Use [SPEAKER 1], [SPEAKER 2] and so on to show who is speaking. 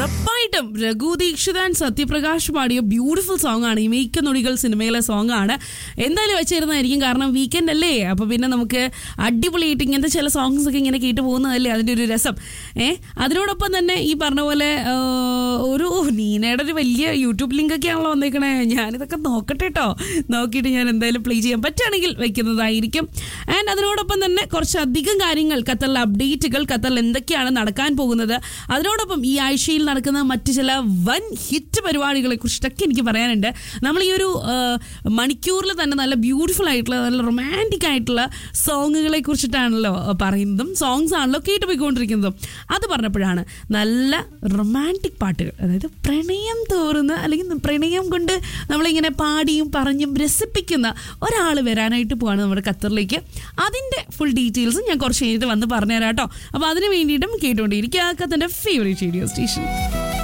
[SPEAKER 1] ഉറപ്പായിട്ടും രഘു ദീക്ഷിത് ആൻഡ് സത്യപ്രകാശ് പാടിയ beautiful song ആണ് ഈ മേക്ക നൊടികൾ സിനിമയിലെ സോങ് ആണ് എന്തായാലും വെച്ചിരുന്നതായിരിക്കും കാരണം വീക്കെൻഡ് അല്ലേ അപ്പൊ പിന്നെ നമുക്ക് അടിപൊളിയായിട്ട് ഇങ്ങനത്തെ ചില സോങ്സ് ഒക്കെ ഇങ്ങനെ കേട്ട് പോകുന്നതല്ലേ അതിന്റെ ഒരു രസം ഏ അതിനോടൊപ്പം തന്നെ ഈ പറഞ്ഞ പോലെ ആ, ഒരു ഓ, നീനയുടെ ഒരു വലിയ യൂട്യൂബ് ലിങ്ക് ഒക്കെയാണല്ലോ വന്നേക്കണേ ഞാനിതൊക്കെ നോക്കട്ടെ കേട്ടോ നോക്കിയിട്ട് ഞാൻ എന്തായാലും പ്ലേ ചെയ്യാൻ പറ്റുകയാണെങ്കിൽ വെക്കുന്നതായിരിക്കും ആൻഡ് അതിനോടൊപ്പം തന്നെ കുറച്ചധികം കാര്യങ്ങൾ ഖത്തറിലെ അപ്ഡേറ്റുകൾ ഖത്തറിൽ എന്തൊക്കെയാണ് നടക്കാൻ പോകുന്നത് അതിനോടൊപ്പം ഈ ആഴ്ചയിൽ നടക്കുന്ന മറ്റു ചില വൻ ഹിറ്റ് പരിപാടികളെ കുറിച്ചിട്ടൊക്കെ എനിക്ക് പറയാനുണ്ട് നമ്മൾ ഈ ഒരു ആ, മണിക്കൂറിൽ തന്നെ നല്ല ബ്യൂട്ടിഫുൾ ആയിട്ടുള്ള നല്ല റൊമാൻറ്റിക് ആയിട്ടുള്ള സോങ്ങുകളെ കുറിച്ചിട്ടാണല്ലോ പറയുന്നതും സോങ്സ് ആണല്ലോ കേട്ട് പോയിക്കൊണ്ടിരിക്കുന്നതും അത് പറഞ്ഞപ്പോഴാണ് നല്ല റൊമാൻറ്റിക് പാട്ടുകൾ അതായത് പ്രണയം തോറുന്ന അല്ലെങ്കിൽ പ്രണയം കൊണ്ട് നമ്മളിങ്ങനെ പാടിയും പറഞ്ഞും രസിപ്പിക്കുന്ന ഒരാൾ വരാനായിട്ട് പോവാണ് നമ്മുടെ ഖത്തറിലേക്ക് അതിൻ്റെ ഫുൾ ഡീറ്റെയിൽസ് ഞാൻ കുറച്ച് കഴിഞ്ഞിട്ട് വന്ന് പറഞ്ഞുതരാം കേട്ടോ അപ്പോൾ അതിന് വേണ്ടിയിട്ടും കേട്ടുകൊണ്ടിരിക്കുക ഖത്തറിൻ്റെ ഫേവറേറ്റ് റേഡിയോ സ്റ്റേഷൻ